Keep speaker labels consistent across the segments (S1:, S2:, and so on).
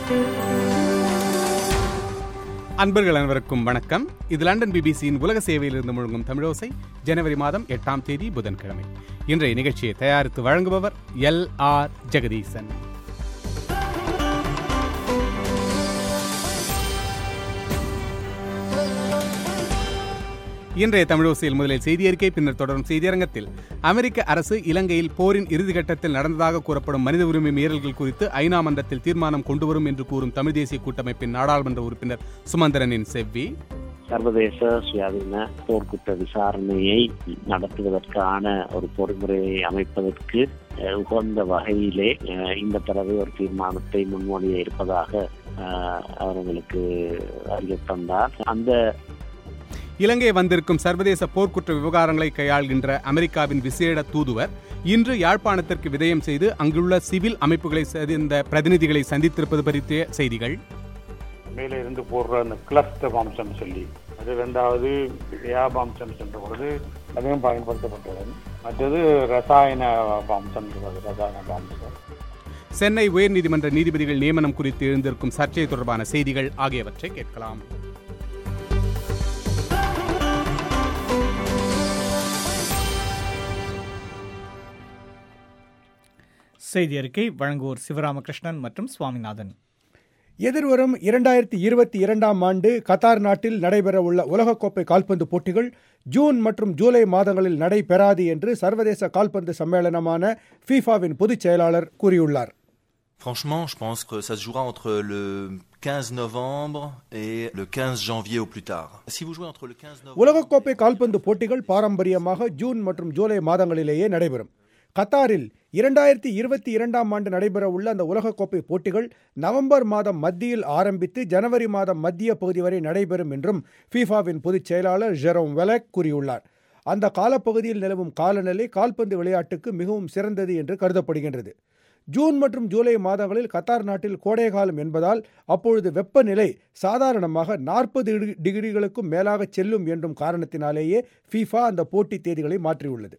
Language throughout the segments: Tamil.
S1: அன்பர்கள் அனைவருக்கும் வணக்கம் இது லண்டன் பிபிசியின் உலக சேவையிலிருந்து முழங்கும் தமிழோசை ஜனவரி மாதம் எட்டாம் தேதி புதன்கிழமை இன்றைய நிகழ்ச்சியை தயாரித்து வழங்குபவர் எல் ஆர் ஜெகதீசன் இன்றைய தமிழோசையில் முதலில் செய்தி அறிக்கை பின்னர் தொடரும் செய்தியரங்கத்தில் அமெரிக்க அரசு இலங்கையில் போரின் இறுதிக்கட்டத்தில் நடந்ததாக கூறப்படும் மனித உரிமை மீறல்கள் குறித்து ஐநா மன்றத்தில் தீர்மானம் கொண்டுவரும் என்று கூறும் தமிழ் தேசிய கூட்டமைப்பின் நாடாளுமன்ற உறுப்பினர் சுமந்திரனின் செவ்வி
S2: சர்வதேச சுயாதீன போர்க்குற்ற விசாரணையை நடத்துவதற்கான ஒரு பொறிமுறையை அமைப்பதற்கு அஹ், உகந்த வகையிலே அஹ், இந்த தடவை ஒரு தீர்மானத்தை முன்மொழிய இருப்பதாக அஹ், அவர் எங்களுக்கு அறிய தந்தார் அந்த
S1: இலங்கை வந்திருக்கும் சர்வதேச போர்க்குற்ற விவகாரங்களை கையாள்கின்ற அமெரிக்காவின் விசேட தூதுவர் இன்று யாழ்ப்பாணத்திற்கு விதயம் செய்து அங்குள்ள சிவில் அமைப்புகளை சேர்ந்த பிரதிநிதிகளை சந்தித்திருப்பது பற்றிய செய்திகள்
S3: மேலே இருந்து போடுற அந்த கிளஸ்டர் பாம்சம் சொல்லி அது ரெண்டாவது ஏ பாம்சம் என்ற பொழுது அதுவும் பயன்படுத்தப்பட்டது மற்றது ரசாயன பாம்சம் சொல்றது ரசாயன பாம்சம்
S1: சென்னை உயர்நீதிமன்ற நீதிபதிகள் நியமனம் குறித்து எழுந்திருக்கும் சர்ச்சை தொடர்பான செய்திகள் ஆகியவற்றை கேட்கலாம்
S4: செய்தி அறிக்கை வழங்குவோர் சிவராமகிருஷ்ணன் மற்றும் சுவாமிநாதன்
S5: எதிர்வரும் இரண்டாயிரத்தி இருபத்தி இரண்டாம் ஆண்டு கத்தார் நாட்டில் நடைபெறவுள்ள உலகக்கோப்பை கால்பந்து போட்டிகள் ஜூன் மற்றும் ஜூலை மாதங்களில் நடைபெறாது என்று சர்வதேச கால்பந்து சம்மேளனமான ஃபீஃபாவின் பொதுச் செயலாளர் கூறியுள்ளார்
S6: Franchement, je pense que ça se jouera entre le 15 novembre et le 15 janvier au plus tard. Si vous jouez entre le 15 novembre...
S5: உலகக்கோப்பை கால்பந்து போட்டிகள் பாரம்பரியமாக ஜூன் மற்றும் ஜூலை மாதங்களிலேயே நடைபெறும் கத்தாரில் இரண்டாயிரத்தி இருபத்தி இரண்டாம் ஆண்டு நடைபெறவுள்ள அந்த உலகக்கோப்பை போட்டிகள் நவம்பர் மாதம் மத்தியில் ஆரம்பித்து ஜனவரி மாதம் மத்திய பகுதி வரை நடைபெறும் என்றும் ஃபீஃபாவின் பொதுச் செயலாளர் ஜெரோம் வெலக் கூறியுள்ளார் அந்த காலப்பகுதியில் நிலவும் காலநிலை கால்பந்து விளையாட்டுக்கு மிகவும் சிறந்தது என்று கருதப்படுகின்றது ஜூன் மற்றும் ஜூலை மாதங்களில் கத்தார் நாட்டில் கோடைகாலம் என்பதால் அப்பொழுது வெப்பநிலை சாதாரணமாக நாற்பது டிகிரிகளுக்கும் மேலாக செல்லும் என்றும் காரணத்தினாலேயே ஃபீஃபா அந்த போட்டி தேதிகளை மாற்றியுள்ளது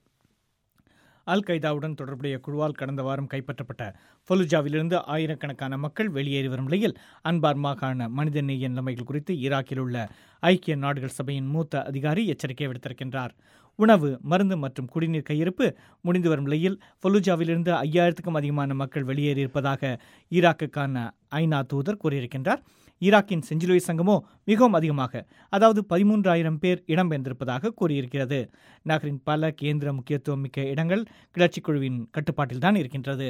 S4: அல் கைதாவுடன் தொடர்புடைய குழுவால் கடந்த வாரம் கைப்பற்றப்பட்ட ஃபலுஜாவிலிருந்து ஆயிரக்கணக்கான மக்கள் வெளியேறி வரும் நிலையில் அன்பார் மாகாண மனிதநேய நிலைமைகள் குறித்து ஈராக்கில் உள்ள ஐக்கிய நாடுகள் சபையின் மூத்த அதிகாரி எச்சரிக்கை விடுத்திருக்கின்றார் உணவு மருந்து மற்றும் குடிநீர் கையிருப்பு முடிந்து வரும் நிலையில் ஃபலுஜாவிலிருந்து ஐயாயிரத்துக்கும் அதிகமான மக்கள் வெளியேறியிருப்பதாக ஈராக்குக்கான ஐநா தூதர் கூறியிருக்கின்றார் ஈராக்கின் செஞ்சிலுவை சங்கமோ மிகவும் அதிகமாக அதாவது பதிமூன்றாயிரம் பேர் இடம்பெயர்ந்திருப்பதாக கூறியிருக்கிறது நகரின் பல கேந்திர முக்கியத்துவம் மிக்க இடங்கள் கிளர்ச்சிக் குழுவின் கட்டுப்பாட்டில்தான் இருக்கின்றது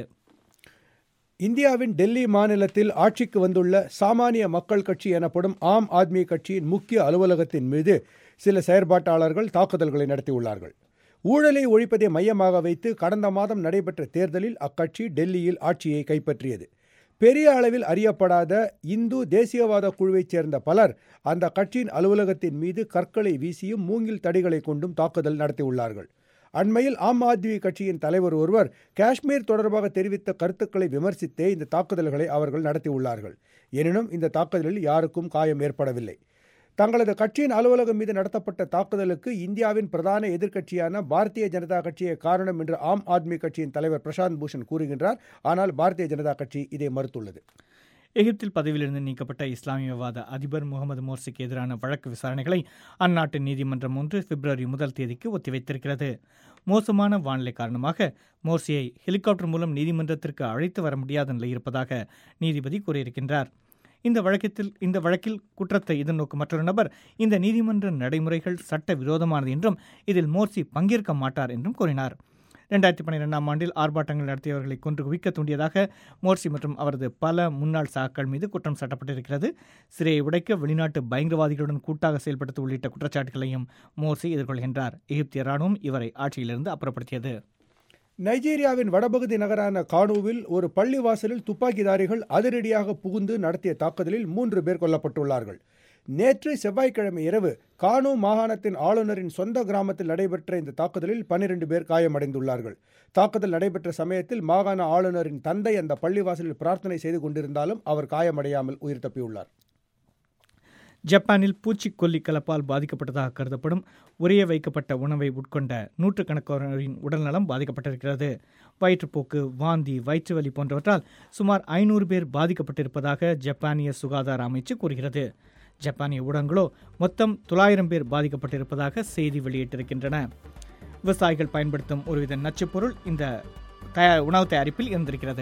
S5: இந்தியாவின் டெல்லி மாநிலத்தில் ஆட்சிக்கு வந்துள்ள சாமானிய மக்கள் கட்சி எனப்படும் ஆம் ஆத்மி கட்சியின் முக்கிய அலுவலகத்தின் மீது சில செயற்பாட்டாளர்கள் தாக்குதல்களை நடத்தியுள்ளார்கள் ஊழலை ஒழிப்பதை மையமாக வைத்து கடந்த மாதம் நடைபெற்ற தேர்தலில் அக்கட்சி டெல்லியில் ஆட்சியை கைப்பற்றியது பெரிய அளவில் அறியப்படாத இந்து தேசியவாத குழுவைச் சேர்ந்த பலர் அந்த கட்சியின் அலுவலகத்தின் மீது கற்களை வீசியும் மூங்கில் தடிகளை கொண்டும் தாக்குதல் நடத்தியுள்ளார்கள் அண்மையில் ஆம் ஆத்மி கட்சியின் தலைவர் ஒருவர் காஷ்மீர் தொடர்பாக தெரிவித்த கருத்துக்களை விமர்சித்தே இந்த தாக்குதல்களை அவர்கள் நடத்தியுள்ளார்கள் எனினும் இந்த தாக்குதலில் யாருக்கும் காயம் ஏற்படவில்லை தங்களது கட்சியின் அலுவலகம் மீது நடத்தப்பட்ட தாக்குதலுக்கு இந்தியாவின் பிரதான எதிர்க்கட்சியான பாரதிய ஜனதா கட்சியே காரணம் என்று ஆம் ஆத்மி கட்சியின் தலைவர் பிரசாந்த் பூஷன் கூறுகின்றார் ஆனால் பாரதிய ஜனதா கட்சி இதை மறுத்துள்ளது
S4: எகிப்தில் பதவியிலிருந்து நீக்கப்பட்ட இஸ்லாமியவாத அதிபர் முகமது மோர்சிக்கு எதிரான வழக்கு விசாரணைகளை அந்நாட்டு நீதிமன்றம் ஒன்று பிப்ரவரி முதல் தேதிக்கு ஒத்திவைத்திருக்கிறது மோசமான வானிலை காரணமாக மோர்சியை ஹெலிகாப்டர் மூலம் நீதிமன்றத்திற்கு அழைத்து வர முடியாத நிலை இருப்பதாக நீதிபதி கூறியிருக்கின்றார் இந்த வழக்கத்தில் இந்த வழக்கில் குற்றத்தை எதிர்நோக்கும் மற்றொரு நபர் இந்த நீதிமன்ற நடைமுறைகள் சட்ட விரோதமானது என்றும் இதில் மோர்சி பங்கேற்க மாட்டார் என்றும் கூறினார் ரெண்டாயிரத்தி பன்னிரெண்டாம் ஆண்டில் ஆர்ப்பாட்டங்கள் நடத்தியவர்களை கொன்று குவிக்க தூண்டியதாக மோர்சி மற்றும் அவரது பல முன்னாள் சாக்கள் மீது குற்றம் சாட்டப்பட்டிருக்கிறது சிறையை உடைக்க வெளிநாட்டு பயங்கரவாதிகளுடன் கூட்டாக செயல்படுத்த உள்ளிட்ட குற்றச்சாட்டுகளையும் மோர்சி எதிர்கொள்கின்றார் எகிப்திய ராணுவம் இவரை ஆட்சியிலிருந்து அப்புறப்படுத்தியது
S5: நைஜீரியாவின் வடபகுதி நகரான கானூவில் ஒரு பள்ளிவாசலில் துப்பாக்கிதாரிகள் அதிரடியாக புகுந்து நடத்திய தாக்குதலில் மூன்று பேர் கொல்லப்பட்டுள்ளார்கள் நேற்று செவ்வாய்க்கிழமை இரவு கானூ மாகாணத்தின் ஆளுநரின் சொந்த கிராமத்தில் நடைபெற்ற இந்த தாக்குதலில் பன்னிரண்டு பேர் காயமடைந்துள்ளார்கள் தாக்குதல் நடைபெற்ற சமயத்தில் மாகாண ஆளுநரின் தந்தை அந்த பள்ளிவாசலில் பிரார்த்தனை செய்து கொண்டிருந்தாலும் அவர் காயமடையாமல் உயிர் தப்பியுள்ளார்
S4: ஜப்பானில் பூச்சிக்கொல்லி கலப்பால் பாதிக்கப்பட்டதாக கருதப்படும் உறைய வைக்கப்பட்ட உணவை உட்கொண்ட நூற்றுக்கணக்கானோரின் உடல்நலம் பாதிக்கப்பட்டிருக்கிறது வயிற்றுப்போக்கு வாந்தி வயிற்று வலி போன்றவற்றால் சுமார் ஐநூறு பேர் பாதிக்கப்பட்டிருப்பதாக ஜப்பானிய சுகாதார அமைச்சு கூறுகிறது ஜப்பானிய ஊடகங்களோ மொத்தம் தொள்ளாயிரம் பேர் பாதிக்கப்பட்டிருப்பதாக செய்தி வெளியிட்டிருக்கின்றன விவசாயிகள் பயன்படுத்தும் ஒருவித நச்சுப்பொருள் இந்த தயா உணவு தயாரிப்பில் இருந்திருக்கிறது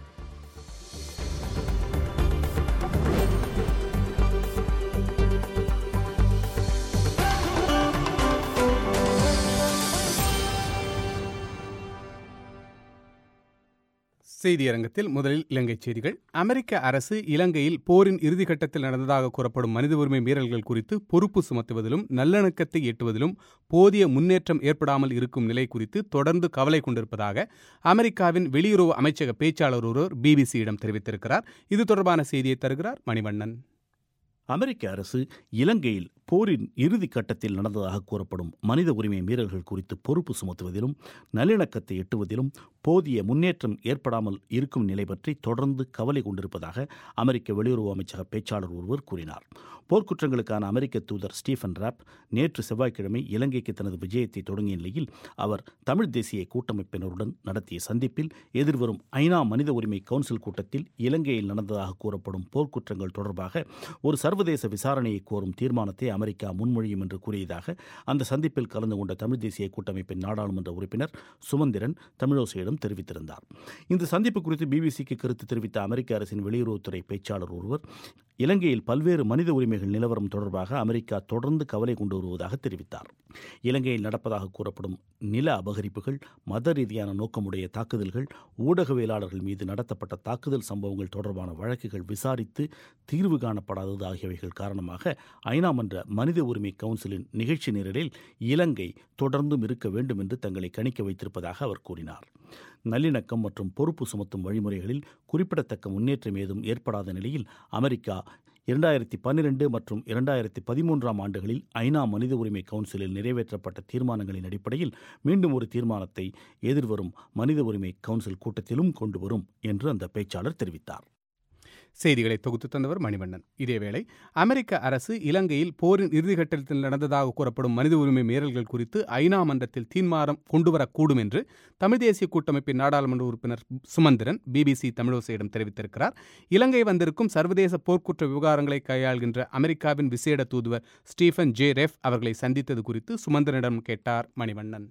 S1: செய்தியரங்கத்தில் முதலில் இலங்கை செய்திகள் அமெரிக்க அரசு இலங்கையில் போரின் இறுதிக்கட்டத்தில் நடந்ததாக கூறப்படும் மனித உரிமை மீறல்கள் குறித்து பொறுப்பு சுமத்துவதிலும் நல்லிணக்கத்தை எட்டுவதிலும் போதிய முன்னேற்றம் ஏற்படாமல் இருக்கும் நிலை குறித்து தொடர்ந்து கவலை கொண்டிருப்பதாக அமெரிக்காவின் வெளியுறவு அமைச்சக பேச்சாளர் ஒருவர் பிபிசியிடம் தெரிவித்திருக்கிறார் இது தொடர்பான செய்தியை தருகிறார் மணிவண்ணன்
S7: அமெரிக்க அரசு இலங்கையில் போரின் இறுதி கட்டத்தில் நடந்ததாக கூறப்படும் மனித உரிமை மீறல்கள் குறித்து பொறுப்பு சுமத்துவதிலும் நல்லிணக்கத்தை எட்டுவதிலும் போதிய முன்னேற்றம் ஏற்படாமல் இருக்கும் நிலை பற்றி தொடர்ந்து கவலை கொண்டிருப்பதாக அமெரிக்க வெளியுறவு அமைச்சக பேச்சாளர் ஒருவர் கூறினார் போர்க்குற்றங்களுக்கான அமெரிக்க தூதர் ஸ்டீஃபன் ராப் நேற்று செவ்வாய்க்கிழமை இலங்கைக்கு தனது விஜயத்தை தொடங்கிய நிலையில் அவர் தமிழ் தேசிய கூட்டமைப்பினருடன் நடத்திய சந்திப்பில் எதிர்வரும் ஐநா மனித உரிமை கவுன்சில் கூட்டத்தில் இலங்கையில் நடந்ததாக கூறப்படும் போர்க்குற்றங்கள் தொடர்பாக ஒரு சர்வதேச விசாரணையை கோரும் தீர்மானத்தை அமெரிக்கா முன்மொழியும் என்று கூறியதாக அந்த சந்திப்பில் கலந்து கொண்ட தமிழ் தேசிய கூட்டமைப்பின் நாடாளுமன்ற உறுப்பினர் சுமந்திரன் தமிழோசையிடம் தெரிவித்திருந்தார் இந்த சந்திப்பு குறித்து பிபிசிக்கு கருத்து தெரிவித்த அமெரிக்க அரசின் வெளியுறவுத்துறை பேச்சாளர் ஒருவர் இலங்கையில் பல்வேறு மனித உரிமைகள் நிலவரம் தொடர்பாக அமெரிக்கா தொடர்ந்து கவலை கொண்டு வருவதாக தெரிவித்தார் இலங்கையில் நடப்பதாக கூறப்படும் நில அபகரிப்புகள் மத ரீதியான நோக்கமுடைய தாக்குதல்கள் ஊடகவியலாளர்கள் மீது நடத்தப்பட்ட தாக்குதல் சம்பவங்கள் தொடர்பான வழக்குகள் விசாரித்து தீர்வு காணப்படாதது ஆகியவைகள் காரணமாக ஐநா மன்ற மனித உரிமை கவுன்சிலின் நிகழ்ச்சி நிரலில் இலங்கை தொடர்ந்தும் இருக்க வேண்டும் என்று தங்களை கணிக்க வைத்திருப்பதாக அவர் கூறினார் நல்லிணக்கம் மற்றும் பொறுப்பு சுமத்தும் வழிமுறைகளில் குறிப்பிடத்தக்க முன்னேற்றம் ஏதும் ஏற்படாத நிலையில் அமெரிக்கா இரண்டாயிரத்தி பன்னிரண்டு மற்றும் இரண்டாயிரத்தி பதிமூன்றாம் ஆண்டுகளில் ஐநா மனித உரிமை கவுன்சிலில் நிறைவேற்றப்பட்ட தீர்மானங்களின் அடிப்படையில் மீண்டும் ஒரு தீர்மானத்தை எதிர்வரும் மனித உரிமை கவுன்சில் கூட்டத்திலும் கொண்டு வரும் என்று அந்த பேச்சாளர் தெரிவித்தார்
S1: செய்திகளை தொகுத்து தந்தவர் மணிவண்ணன் இதேவேளை அமெரிக்க அரசு இலங்கையில் போரின் இறுதிக்கட்டத்தில் நடந்ததாக கூறப்படும் மனித உரிமை மீறல்கள் குறித்து ஐநா மன்றத்தில் தீர்மானம் கொண்டுவரக்கூடும் என்று தமிழ் தேசிய கூட்டமைப்பின் நாடாளுமன்ற உறுப்பினர் சுமந்திரன் பிபிசி தமிழோசையிடம் தெரிவித்திருக்கிறார் இலங்கை வந்திருக்கும் சர்வதேச போர்க்குற்ற விவகாரங்களை கையாள்கின்ற அமெரிக்காவின் விசேட தூதுவர் ஸ்டீஃபன் ஜே ரெஃப் அவர்களை சந்தித்தது குறித்து சுமந்திரனிடம் கேட்டார் மணிவண்ணன்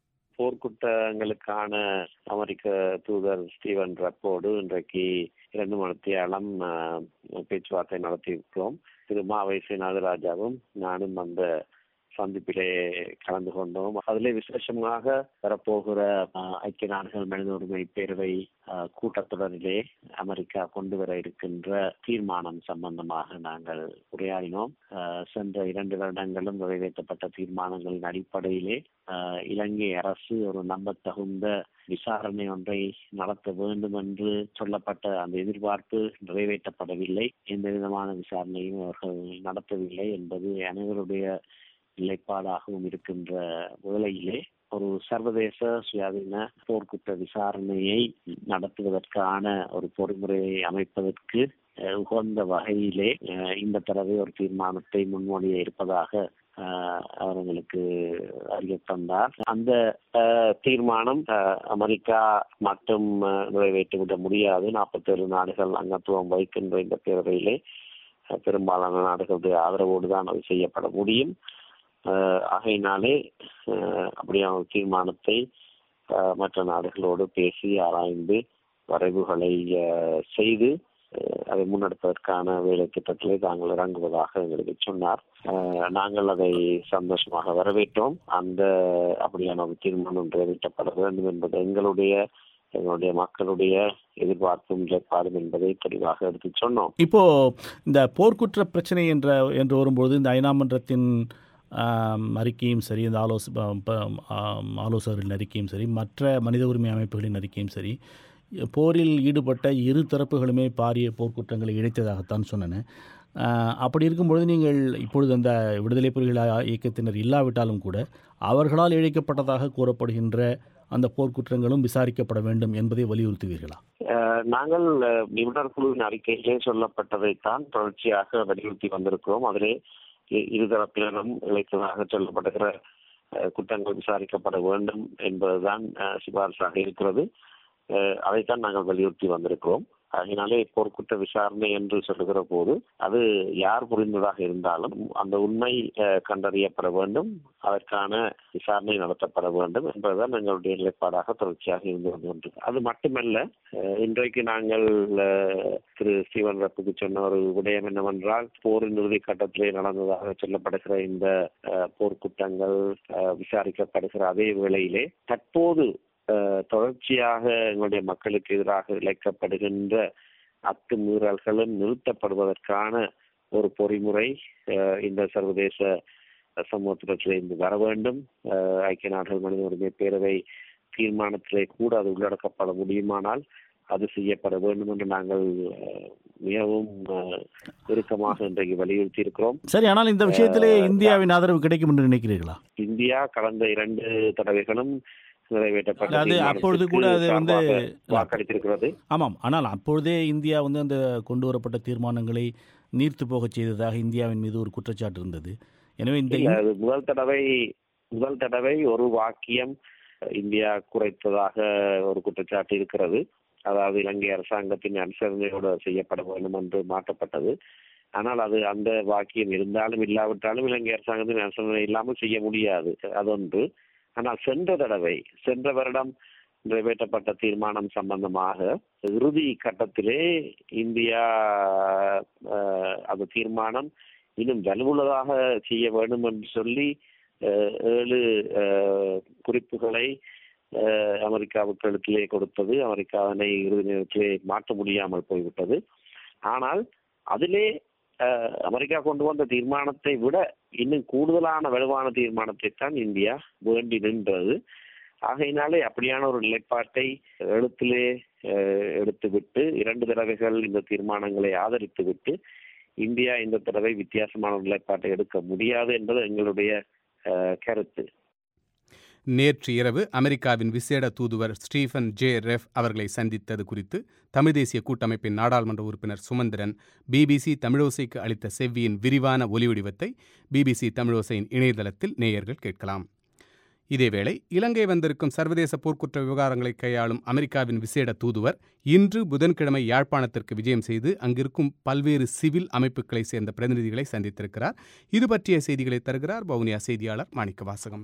S2: போர்க்குற்றங்களுக்கான அமெரிக்க தூதர் ஸ்டீவன் ரப்போடு இன்றைக்கு இரண்டு மணித்தியாலம் பேச்சுவார்த்தை நடத்தியிருக்கிறோம் திரு மாவை நாகராஜாவும் நானும் அந்த சந்திப்பிலே கலந்து கொண்டோம் அதிலே விசேஷமாக வரப்போகிற ஐக்கிய நாடுகள் மனித உரிமை பேரவை கூட்டத்தொடரிலே அமெரிக்கா கொண்டு வர இருக்கின்ற தீர்மானம் சம்பந்தமாக நாங்கள் உரையாடினோம் சென்ற இரண்டு வருடங்களும் நிறைவேற்றப்பட்ட தீர்மானங்களின் அடிப்படையிலே இலங்கை அரசு ஒரு நம்பத்தகுந்த விசாரணை ஒன்றை நடத்த வேண்டும் என்று சொல்லப்பட்ட அந்த எதிர்பார்ப்பு நிறைவேற்றப்படவில்லை எந்த விதமான விசாரணையும் அவர்கள் நடத்தவில்லை என்பது அனைவருடைய நிலைப்பாடாகவும் இருக்கின்ற வேளையிலே ஒரு சர்வதேச சுயாதீன போர்க்குற்ற விசாரணையை நடத்துவதற்கான ஒரு பொறிமுறையை அமைப்பதற்கு உகந்த வகையிலே இந்த தடவை ஒரு தீர்மானத்தை முன்மொழிய இருப்பதாக அவர்களுக்கு அறிய தந்தார் அந்த தீர்மானம் அமெரிக்கா மட்டும் நிறைவேற்றிவிட முடியாது நாற்பத்தேழு நாடுகள் அங்கத்துவம் வைக்கின்ற இந்த பேரவையிலே பெரும்பாலான நாடுகளுடைய ஆதரவோடு தான் அது செய்யப்பட முடியும் ஆகையினாலே அப்படியான ஒரு தீர்மானத்தை மற்ற நாடுகளோடு பேசி ஆராய்ந்து வரைவுகளை செய்து அதை முன்னெடுப்பதற்கான வேலை திட்டத்திலே தாங்கள் இறங்குவதாக எங்களுக்கு சொன்னார் நாங்கள் அதை சந்தோஷமாக வரவேற்றோம் அந்த அப்படியான ஒரு தீர்மானம் நிறைவேற்றப்பட வேண்டும் என்பது எங்களுடைய எங்களுடைய மக்களுடைய எதிர்பார்ப்பும் நிலைப்பாடும் என்பதை தெளிவாக எடுத்து சொன்னோம்
S7: இப்போ இந்த போர்க்குற்ற பிரச்சனை என்ற என்று வரும்பொழுது இந்த ஐநா மன்றத்தின் அறிக்கையும் சரி இந்த ஆலோச ஆலோசகர்களின் அறிக்கையும் சரி மற்ற மனித உரிமை அமைப்புகளின் அறிக்கையும் சரி போரில் ஈடுபட்ட இரு தரப்புகளுமே பாரிய போர்க்குற்றங்களை இழைத்ததாகத்தான் சொன்னன அப்படி இருக்கும்பொழுது நீங்கள் இப்பொழுது அந்த விடுதலை புலிகள் இயக்கத்தினர் இல்லாவிட்டாலும் கூட அவர்களால் இழைக்கப்பட்டதாக கூறப்படுகின்ற அந்த போர்க்குற்றங்களும் விசாரிக்கப்பட வேண்டும் என்பதை வலியுறுத்துவீர்களா
S2: அஹ், நாங்கள் அஹ், நிபுணர் குழுவின் அறிக்கையிலே சொல்லப்பட்டதைத்தான் தொடர்ச்சியாக வலியுறுத்தி வந்திருக்கிறோம் அதிலே இ- இருதரப்பினரும் இழைத்ததாக சொல்லப்படுகிற அஹ், குற்றங்கள் விசாரிக்கப்பட வேண்டும் என்பதுதான் அஹ், சிபாரிசாக இருக்கிறது அஹ், அதைத்தான் நாங்கள் வலியுறுத்தி வந்திருக்கிறோம் அதனாலே போர்க்குற்ற விசாரணை என்று சொல்லுகிற போது அது யார் புரிந்ததாக இருந்தாலும் அந்த உண்மை அஹ், கண்டறியப்பட வேண்டும் அதற்கான விசாரணை நடத்தப்பட வேண்டும் என்பதுதான் எங்களுடைய நிலைப்பாடாக தொடர்ச்சியாக இருந்து வந்து கொண்டிருக்கு அது மட்டுமல்ல அஹ், இன்றைக்கு நாங்கள் அஹ், திரு ஸ்டீவன் ரப்புக்கு சொன்ன ஒரு விடயம் என்னவென்றால் போரின் இறுதி கட்டத்திலே நடந்ததாக சொல்லப்படுகிற இந்த அஹ், போர்க்குற்றங்கள் அஹ், விசாரிக்கப்படுகிற அதே வேளையிலே தற்போது அஹ், தொடர்ச்சியாக எங்களுடைய மக்களுக்கு எதிராக இழைக்கப்படுகின்ற அத்துமீறல்களும் நிறுத்தப்படுவதற்கான ஒரு பொறிமுறை அஹ், இந்த சர்வதேச சமூகத்திலிருந்து வர வேண்டும் அஹ், ஐக்கிய நாடுகள் மனித உரிமை பேரவை தீர்மானத்திலே கூட அது உள்ளடக்கப்பட முடியுமானால் அது செய்யப்பட வேண்டும் என்று நாங்கள் அஹ், மிகவும் அஹ், இறுக்கமாக இன்றைக்கு வலியுறுத்தி இருக்கிறோம்
S7: சரி ஆனால் இந்த விஷயத்திலே இந்தியாவின் ஆதரவு கிடைக்கும் என்று நினைக்கிறீர்களா
S2: இந்தியா கடந்த இரண்டு தடவைகளும் நிறைவேற்றப்பட்ட
S7: அது அப்பொழுது கூட அது வந்து
S2: தீர்மானத்திற்கு வாக்களித்திருக்கிறது
S7: ஆமாம் ஆனால் அப்பொழுதே இந்தியா வந்து அந்த கொண்டு வரப்பட்ட தீர்மானங்களை நீர்த்து போகச் செய்ததாக இந்தியாவின் மீது ஒரு குற்றச்சாட்டு இருந்தது எனவே இந்த
S2: இல்ல, அது முதல் தடவை முதல் தடவை ஒரு வாக்கியம் இந்தியா குறைத்ததாக ஒரு குற்றச்சாட்டு இருக்கிறது அதாவது இலங்கை அரசாங்கத்தின் அனுசரணையோடு செய்யப்பட வேண்டும் என்று மாற்றப்பட்டது ஆனால் அது அந்த வாக்கியம் இருந்தாலும் இல்லாவிட்டாலும் இலங்கை அரசாங்கத்தின் அனுசரணை இல்லாமல் செய்ய முடியாது அதொன்று ஆனால் சென்ற தடவை சென்ற வருடம் நிறைவேற்றப்பட்ட தீர்மானம் சம்பந்தமாக இறுதி கட்டத்திலே இந்தியா அஹ், அந்த தீர்மானம் இன்னும் வலுவுள்ளதாக செய்ய வேண்டும் என்று சொல்லி அஹ், ஏழு அஹ், குறிப்புகளை அஹ், அமெரிக்காவுக்கு எழுத்திலே கொடுத்தது அமெரிக்கா அதனை இறுதி நேரத்திலே மாற்ற முடியாமல் போய்விட்டது ஆனால் அதிலே அஹ், அமெரிக்கா கொண்டு வந்த தீர்மானத்தை விட இன்னும் கூடுதலான வலுவான தீர்மானத்தை தான் இந்தியா வேண்டி நின்றது ஆகையினாலே அப்படியான ஒரு நிலைப்பாட்டை எழுத்திலே அஹ், எடுத்துவிட்டு இரண்டு தடவைகள் இந்த தீர்மானங்களை ஆதரித்துவிட்டு இந்தியா இந்த தடவை வித்தியாசமான ஒரு நிலைப்பாட்டை எடுக்க முடியாது என்பது எங்களுடைய அஹ், கருத்து
S1: நேற்று இரவு அமெரிக்காவின் விசேட தூதுவர் ஸ்டீஃபன் ஜே ரெஃப் அவர்களை சந்தித்தது குறித்து தமிழ் தேசிய கூட்டமைப்பின் நாடாளுமன்ற உறுப்பினர் சுமந்திரன் பிபிசி தமிழோசைக்கு அளித்த செவ்வியின் விரிவான ஒலிவடிவத்தை பிபிசி தமிழோசையின் இணையதளத்தில் நேயர்கள் கேட்கலாம் இதேவேளை இலங்கை வந்திருக்கும் சர்வதேச போர்க்குற்ற விவகாரங்களை கையாளும் அமெரிக்காவின் விசேட தூதுவர் இன்று புதன்கிழமை யாழ்ப்பாணத்திற்கு விஜயம் செய்து அங்கிருக்கும் பல்வேறு சிவில் அமைப்புகளை சேர்ந்த பிரதிநிதிகளை சந்தித்திருக்கிறார் இது பற்றிய செய்திகளை தருகிறார் வவுனியா செய்தியாளர் மாணிக்க வாசகம்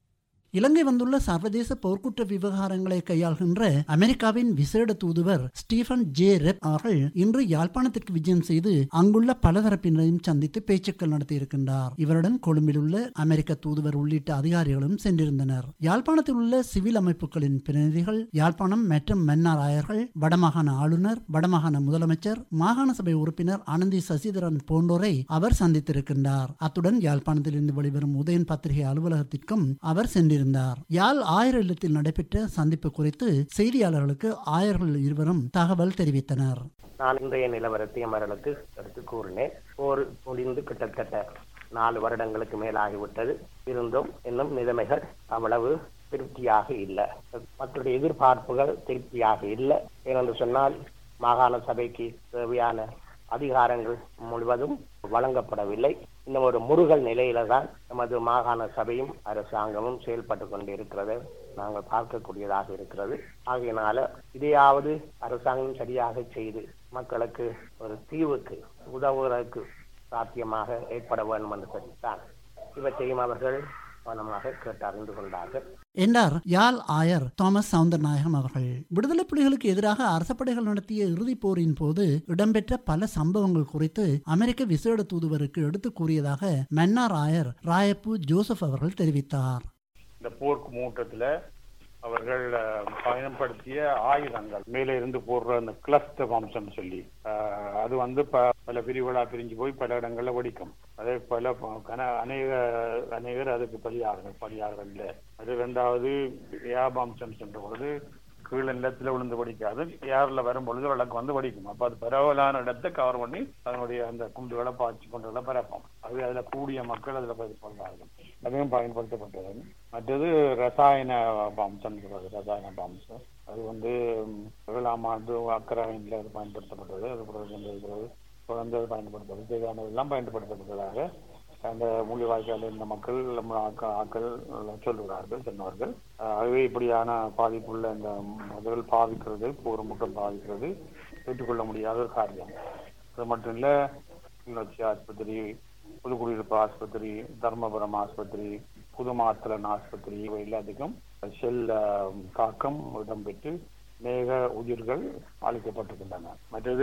S8: இலங்கை வந்துள்ள சர்வதேச போர்க்குற்ற விவகாரங்களை கையாள்கின்ற அமெரிக்காவின் விசேட தூதுவர் ஸ்டீஃபன் ஜே ரெப் அவர்கள் இன்று யாழ்ப்பாணத்திற்கு விஜயம் செய்து அங்குள்ள பலதரப்பினரையும் சந்தித்து பேச்சுக்கள் நடத்தியிருக்கின்றார் இவருடன் கொழும்பில் உள்ள அமெரிக்க தூதுவர் உள்ளிட்ட அதிகாரிகளும் சென்றிருந்தனர் யாழ்ப்பாணத்தில் உள்ள சிவில் அமைப்புகளின் பிரதிநிதிகள் யாழ்ப்பாணம் மற்றும் மன்னார் ஆயர்கள் வடமாகாண ஆளுநர் வடமாகாண முதலமைச்சர் மாகாண சபை உறுப்பினர் ஆனந்தி சசிதரன் போன்றோரை அவர் சந்தித்திருக்கின்றார் அத்துடன் யாழ்ப்பாணத்திலிருந்து வெளிவரும் உதயன் பத்திரிகை அலுவலகத்திற்கும் அவர் சென்றிருந்தார் யாழ் ஆயர் இல்லத்தில் நடைபெற்ற சந்திப்பு குறித்து செய்தியாளர்களுக்கு ஆயர்கள் இருவரும் தகவல் தெரிவித்தனர்
S9: நான் இன்றைய நிலவரத்தை அவர்களுக்கு எடுத்து கூறினேன் போர் முடிந்து கிட்டத்தட்ட நாலு வருடங்களுக்கு மேலாகிவிட்டது இருந்தும் இன்னும் நிலைமைகள் அவ்வளவு திருப்தியாக இல்லை மக்களுடைய எதிர்பார்ப்புகள் திருப்தியாக இல்லை ஏனென்று சொன்னால் மாகாண சபைக்கு தேவையான அதிகாரங்கள் முழுவதும் வழங்கப்படவில்லை இன்னும் ஒரு முருகல் நிலையில தான் நமது மாகாண சபையும் அரசாங்கமும் செயல்பட்டு கொண்டு இருக்கிறது நாங்கள் பார்க்கக்கூடியதாக இருக்கிறது ஆகையினால இதையாவது அரசாங்கம் சரியாக செய்து மக்களுக்கு ஒரு தீவுக்கு உதவுவதற்கு சாத்தியமாக ஏற்பட வேண்டும் என்று சொல்லித்தான் இவற்றையும் அவர்கள் கவனமாக கேட்டறிந்து கொண்டார்கள்
S8: என்றார் யாழ் ஆயர் தாமஸ் சவுந்தரநாயகம் அவர்கள் விடுதலை புலிகளுக்கு எதிராக அரச படைகள் நடத்திய இறுதிப் போரின் போது இடம்பெற்ற பல சம்பவங்கள் குறித்து அமெரிக்க விசேட தூதுவருக்கு எடுத்து கூறியதாக மன்னார் ஆயர் ராயப்பு ஜோசப் அவர்கள் தெரிவித்தார்
S3: இந்த போர்க்கு மூட்டத்துல அவர்கள் அஹ், பயன்படுத்திய ஆயுதங்கள் மேலே இருந்து போடுற அந்த கிளஸ்டர் வம்சம் சொல்லி அஹ், அது வந்து ப- பல பிரிவுகளா பிரிஞ்சு போய் பல இடங்கள்ல வெடிக்கும் அதே போல ப- கன- அநேக அநேகர் அதுக்கு பலியார்கள் பலியார்கள் இல்ல அது ரெண்டாவது ஏபாம்சம் சென்ற பொழுது கீழே நிலத்துல விழுந்து படிக்காது ஏர்ல வரும் பொழுது விளக்கு வந்து வடிக்கும் அப்ப அது பரவலான இடத்தை கவர் பண்ணி அதனுடைய அந்த குண்டுகளை பாய்ச்சி கொண்டுகளை பரப்போம் அது அதுல கூடிய மக்கள் அதுல கொள்வார்கள் அதுவும் பயன்படுத்தப்பட்டது மற்றது ரசாயன பாம்சம் சொல்றது ரசாயன பாம்சம் அது வந்து ம், ஏழாம் ஆண்டு அக்கராயின்ல அது பயன்படுத்தப்பட்டது அது பிறகு குழந்தை பயன்படுத்தப்பட்டது தேவையானதெல்லாம் பயன்படுத்தப்பட்டதாக அந்த முள்ளிவாய்க்கால் இருந்த மக்கள் நம்ம ஆக்க- ஆக்கள் சொல்லுகிறார்கள் சொன்னார்கள் அஹ் ஆகவே இப்படியான பாதிப்புள்ள இந்த முதல் பாதிக்கிறது போர் முட்டம் பாதிக்கிறது ஏற்றுக்கொள்ள முடியாத ஒரு காரியம் அது மட்டும் இல்ல கிளிநொச்சி ஆஸ்பத்திரி புதுக்குடியிருப்பு ஆஸ்பத்திரி தர்மபுரம் ஆஸ்பத்திரி புதுமாத்தலன் ஆஸ்பத்திரி இவை எல்லாத்துக்கும் செல் அஹ், தாக்கம் இடம்பெற்று மேக உயிர்கள் அளிக்கப்பட்டிருக்கின்றன மற்றது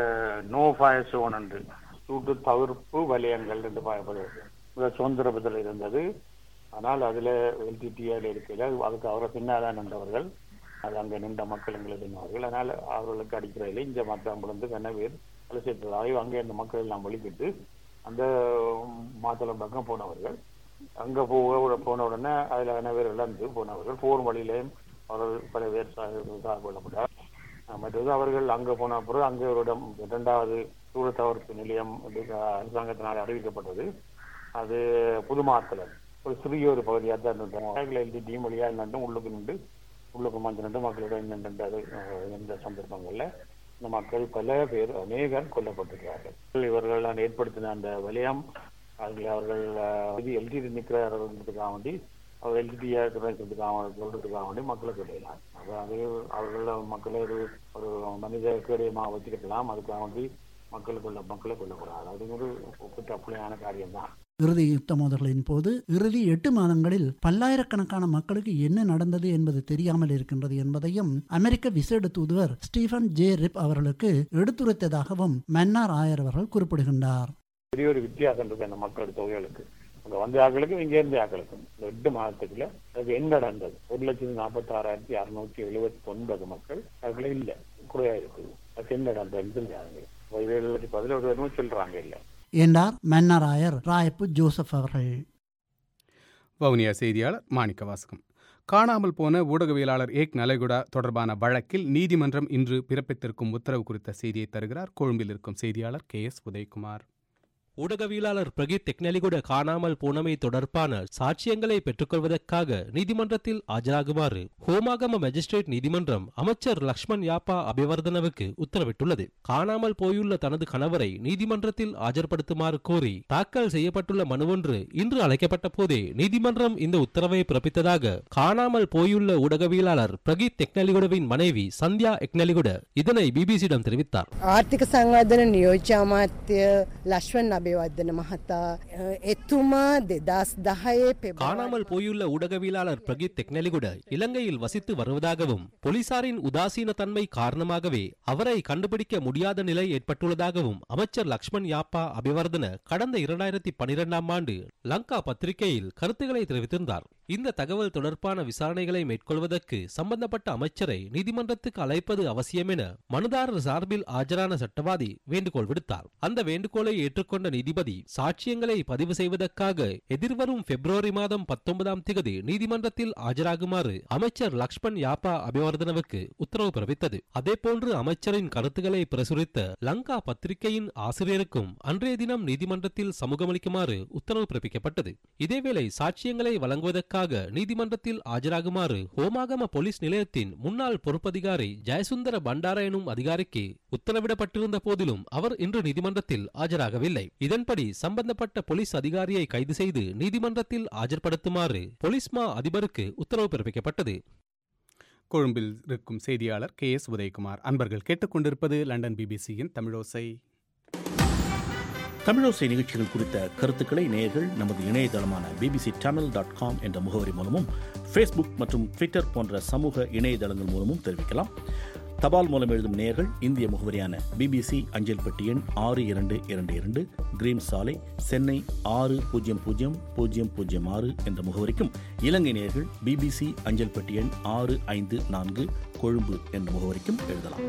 S3: நோ ஃபயர் சோன் என்று சூட்டு தவிர்ப்பு வலயங்கள் என்று பயப்படுகிறது சுதந்திரபத்தில் இருந்தது ஆனால் அதுல எல்டிடிஆர் இருக்கிற அதுக்கு அவரை பின்னாதான் நின்றவர்கள் அது அங்க நின்ற மக்கள் எங்களுக்கு நின்றவர்கள் அதனால் அவர்களுக்கு அடிக்கிறதில்லை இந்த மாத்தாம்புலந்து கண்ணவேர் அலசிட்டதாகி அங்கே இந்த மக்கள் எல்லாம் வெளிக்கிட்டு அந்த மாத்தளம் பக்கம் போனவர்கள் அங்க போக போன உடனே அதுல கண்ணவேர் இழந்து போனவர்கள் போர் வழியிலையும் அவர்கள் பல பேர் சாக கொள்ளப்பட்டார் அஹ் மற்றது அவர்கள் அங்க போன பிறகு அங்கே ஒரு இடம் இரண்டாவது சூடு தவிர்ப்பு நிலையம் என்று அரசாங்கத்தினால் அறிவிக்கப்பட்டது அது புதுமாத்தலன் ஒரு சிறிய ஒரு பகுதியாக தான் இருந்தோம் எல்டிடியும் வழியாக நின்று உள்ளுக்கு நின்று உள்ளுக்கு மஞ்சள் நின்று மக்களிடம் நின்று அது அஹ், இந்த சந்தர்ப்பங்கள்ல இந்த மக்கள் பல பேர் அநேகர் கொல்லப்பட்டிருக்கிறார்கள் இவர்கள் அந்த ஏற்படுத்தின அந்த வலயம் அதில் அவர்கள் எல்டிடி நிற்கிறதுக்காக வேண்டி அவர் எல்டிடியா இருக்கிறதுக்காக சொல்றதுக்காக வேண்டி மக்களை சொல்லலாம் அதாவது அவர்கள் மக்களை ஒரு ஒரு மனித கேடயமாக வச்சுக்கிட்டலாம் அதுக்காக வேண்டி மக்கள் கொள்ள மக்களை கொல்லக்கூடாது அது ஒரு குற்றப்புலையான காரியம்தான்
S8: இறுதி யுத்த மோதல்களின் போது இறுதி எட்டு மாதங்களில் பல்லாயிரக்கணக்கான மக்களுக்கு என்ன நடந்தது என்பது தெரியாமல் இருக்கின்றது என்பதையும் அமெரிக்க விசேட தூதுவர் ஸ்டீஃபன் ஜே ரிப் அவர்களுக்கு எடுத்துரைத்ததாகவும் மன்னார் ஆயர் அவர்கள் குறிப்பிடுகின்றார்
S3: பெரிய ஒரு வித்தியாசம் இருக்கு அந்த மக்கள் தொகைகளுக்கு அங்க வந்த ஆக்களுக்கும் இங்க இருந்த ஆக்களுக்கும் இந்த எட்டு மாதத்துக்குள்ள அதுக்கு என்ன நடந்தது ஒரு லட்சத்தி நாற்பத்தி ஆறாயிரத்தி அறுநூத்தி எழுபத்தி ஒன்பது மக்கள் அதுக்குள்ள இல்ல குறையா இருக்குது அதுக்கு என்ன நடந்தது தெரியாதுங்க ஏழு லட்சத்தி பதினோரு பேரும் சொல்றாங்க இல்ல
S8: என்றார் மன்னார் ஆயர் ராயப்பு ஜோசப் அவர்கள்
S1: வவுனியா செய்தியாளர் மாணிக்க வாசகம் காணாமல் போன ஊடகவியலாளர் ஏக் நலகுடா தொடர்பான வழக்கில் நீதிமன்றம் இன்று பிறப்பித்திருக்கும் உத்தரவு குறித்த செய்தியை தருகிறார் கொழும்பில் இருக்கும் செய்தியாளர் கே எஸ் உதயகுமார்
S10: ஊடகவியலாளர் பிரகீத் டெக்னாலிகுட காணாமல் போனமை தொடர்பான சாட்சியங்களை பெற்றுக்கொள்வதற்காக நீதிமன்றத்தில் ஆஜராகுமாறு ஹோமாகம மேஜிஸ்ட்ரேட் நீதிமன்றம் அமைச்சர் லக்ஷ்மண் யாப்பா அபிவர்தனவுக்கு உத்தரவிட்டுள்ளது காணாமல் போயுள்ள தனது கணவரை நீதிமன்றத்தில் ஆஜர்படுத்துமாறு கோரி தாக்கல் செய்யப்பட்டுள்ள மனுவொன்று இன்று அழைக்கப்பட்ட போதே நீதிமன்றம் இந்த உத்தரவை பிறப்பித்ததாக காணாமல் போயுள்ள ஊடகவியலாளர் பிரகீத் டெக்னாலிகுடவின் மனைவி சந்தியா எக்னலிகுட இதனை பிபிசியிடம் தெரிவித்தார்
S11: ආර්ථික සංවර්ධන නියෝජ්‍ය අමාත්‍ය ලශ්වන් අභිවර්ධන මහතා අ, එතුමා දෙදස් දහයේ
S10: காணாமல் போயுள்ள ஊடகவியலாளர் பிரகீத் டெக்னலிகுட இலங்கையில் வசித்து வருவதாகவும் போலீசாரின் உதாசீன தன்மை காரணமாகவே அவரை கண்டுபிடிக்க முடியாத நிலை ஏற்பட்டுள்ளதாகவும் அமைச்சர் லக்ஷ்மண் யாப்பா அபிவர்தன கடந்த இரண்டாயிரத்தி பனிரெண்டாம் ஆண்டு லங்கா பத்திரிகையில் கருத்துக்களை தெரிவித்திருந்தார் இந்த தகவல் தொடர்பான விசாரணைகளை மேற்கொள்வதற்கு சம்பந்தப்பட்ட அமைச்சரை நீதிமன்றத்துக்கு அழைப்பது அவசியம் என மனுதாரர் சார்பில் ஆஜரான சட்டவாதி வேண்டுகோள் விடுத்தார் அந்த வேண்டுகோளை ஏற்றுக்கொண்ட நீதிபதி சாட்சியங்களை பதிவு செய்வதற்காக எதிர்வரும் பிப்ரவரி மாதம் பத்தொன்பதாம் திகதி நீதிமன்றத்தில் ஆஜராகுமாறு அமைச்சர் லக்ஷ்மண் யாப்பா அபிவர்தனவுக்கு உத்தரவு பிறப்பித்தது அதேபோன்று அமைச்சரின் கருத்துக்களை பிரசுரித்த லங்கா பத்திரிகையின் ஆசிரியருக்கும் அன்றைய தினம் நீதிமன்றத்தில் சமூகமளிக்குமாறு உத்தரவு பிறப்பிக்கப்பட்டது இதேவேளை சாட்சியங்களை வழங்குவதற்காக நீதிமன்றத்தில் ஆஜராகுமாறு ஹோமாகம போலீஸ் நிலையத்தின் முன்னாள் பொறுப்பதிகாரி ஜெயசுந்தர பண்டார எனும் அதிகாரிக்கு உத்தரவிடப்பட்டிருந்த போதிலும் அவர் இன்று நீதிமன்றத்தில் ஆஜராகவில்லை இதன்படி சம்பந்தப்பட்ட போலீஸ் அதிகாரியை கைது செய்து நீதிமன்றத்தில் ஆஜர்படுத்துமாறு போலீஸ் மா அதிபருக்கு உத்தரவு பிறப்பிக்கப்பட்டது
S1: கொழும்பில் இருக்கும் செய்தியாளர் கே எஸ் உதயகுமார் அன்பர்கள் கேட்டுக்கொண்டிருப்பது லண்டன் பிபிசியின் தமிழோசை
S7: தமிழோசை நிகழ்ச்சிகள் குறித்த கருத்துக்களை நேயர்கள் நமது இணையதளமான பிபிசி தமிழ் டாட் காம் என்ற முகவரி மூலமும் ஃபேஸ்புக் மற்றும் ட்விட்டர் போன்ற சமூக இணையதளங்கள் மூலமும் தெரிவிக்கலாம் தபால் மூலம் எழுதும் நேயர்கள் இந்திய முகவரியான பிபிசி அஞ்சல் பெட்டி எண் ஆறு இரண்டு இரண்டு இரண்டு கிரீம் சாலை சென்னை ஆறு பூஜ்ஜியம் பூஜ்ஜியம் பூஜ்ஜியம் பூஜ்ஜியம் ஆறு என்ற முகவரிக்கும் இலங்கை நேயர்கள் பிபிசி அஞ்சல் பெட்டி எண் ஆறு ஐந்து நான்கு கொழும்பு என்ற முகவரிக்கும் எழுதலாம்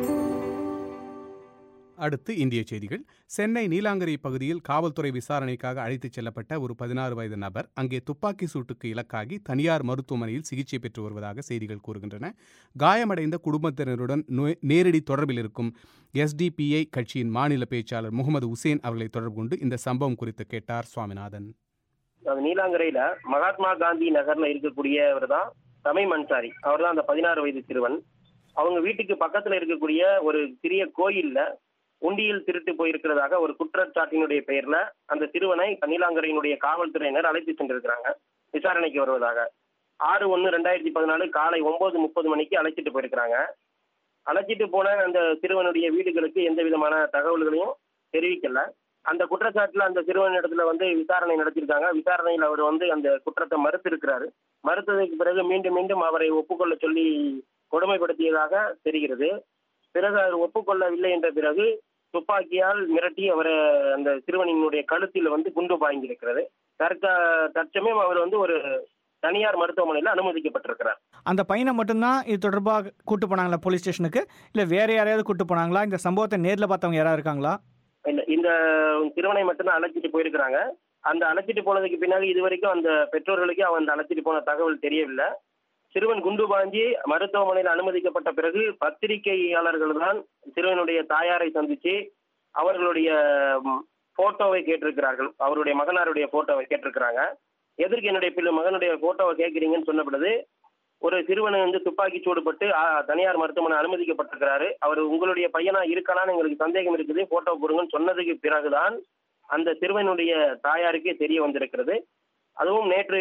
S1: அடுத்து இந்திய செய்திகள் சென்னை நீலாங்கரை பகுதியில் காவல்துறை விசாரணைக்காக அழைத்துச் செல்லப்பட்ட ஒரு பதினாறு வயது நபர் அங்கே துப்பாக்கி சூட்டுக்கு இலக்காகி தனியார் மருத்துவமனையில் சிகிச்சை பெற்று வருவதாக செய்திகள் கூறுகின்றன காயமடைந்த குடும்பத்தினருடன் நோ- நேரடி தொடர்பில் இருக்கும் எஸ்டிபிஐ கட்சியின் மாநில பேச்சாளர் முகமது உசேன் அவர்களை தொடர்பு கொண்டு இந்த சம்பவம் குறித்து கேட்டார் சுவாமிநாதன்
S9: அது நீலாங்கரையில மகாத்மா காந்தி நகர்ல இருக்கக்கூடியவர் தான்
S12: தமிழ் மன்சாரி அவர் தான் அந்த பதினாறு வயது சிறுவன் அவங்க வீட்டுக்கு பக்கத்துல இருக்கக்கூடிய ஒரு சிறிய கோயில்ல உண்டியில் திருட்டு போயிருக்கிறதாக ஒரு குற்றச்சாட்டினுடைய பெயர்ல அந்த சிறுவனை நீலாங்கரையினுடைய காவல்துறையினர் அழைத்து சென்றிருக்கிறாங்க விசாரணைக்கு வருவதாக ஆறு ஒன்று ரெண்டாயிரத்தி பதினாலு காலை ஒன்பது முப்பது மணிக்கு அழைச்சிட்டு போயிருக்கிறாங்க அழைச்சிட்டு போன அந்த சிறுவனுடைய வீடுகளுக்கு எந்த விதமான தகவல்களையும் தெரிவிக்கல அந்த குற்றச்சாட்டுல அந்த சிறுவன் இடத்துல வந்து விசாரணை நடத்தியிருக்காங்க விசாரணையில் அவர் வந்து அந்த குற்றத்தை மறுத்திருக்கிறாரு மறுத்ததுக்கு பிறகு மீண்டும் மீண்டும் அவரை ஒப்புக்கொள்ள சொல்லி கொடுமைப்படுத்தியதாக தெரிகிறது பிறகு அவர் ஒப்புக்கொள்ளவில்லை என்ற பிறகு துப்பாக்கியால் மிரட்டி அவரை அந்த சிறுவனினுடைய கழுத்தில் வந்து குண்டு பாய்ந்திருக்கிறது தற்க தற்சமயம் அவர் வந்து ஒரு தனியார் மருத்துவமனையில் அனுமதிக்கப்பட்டிருக்கிறார்
S4: அந்த பையனை மட்டும்தான் இது தொடர்பாக கூட்டு போனாங்களா போலீஸ் ஸ்டேஷனுக்கு இல்லை வேற யாரையாவது கூட்டு போனாங்களா இந்த சம்பவத்தை நேரில் பார்த்தவங்க யாராவது இருக்காங்களா
S12: இல்ல இந்த சிறுவனை மட்டும்தான் அழைச்சிட்டு போயிருக்கிறாங்க அந்த அழைச்சிட்டு போனதுக்கு பின்னாடி இது வரைக்கும் அந்த பெற்றோர்களுக்கு அவன் அந்த அழைச்சிட்டு போன தகவல் தெரியவில்லை சிறுவன் குண்டு பாஞ்சி மருத்துவமனையில் அனுமதிக்கப்பட்ட பிறகு பத்திரிகையாளர்கள் தான் சிறுவனுடைய தாயாரை சந்திச்சு அவர்களுடைய ம், போட்டோவை கேட்டிருக்கிறார்கள் அவருடைய மகனாருடைய போட்டோவை கேட்டிருக்கிறாங்க எதற்கு என்னுடைய பிள்ளை மகனுடைய போட்டோவை கேட்குறீங்கன்னு சொன்ன பொழுது ஒரு சிறுவனை வந்து துப்பாக்கி சூடுபட்டு ஆ, தனியார் மருத்துவமனை அனுமதிக்கப்பட்டிருக்கிறாரு அவர் உங்களுடைய பையனா இருக்கலாம்னு எங்களுக்கு சந்தேகம் இருக்குது போட்டோ கொடுங்கன்னு சொன்னதுக்கு பிறகுதான் அந்த சிறுவனுடைய தாயாருக்கே தெரிய வந்திருக்கிறது அதுவும் நேற்று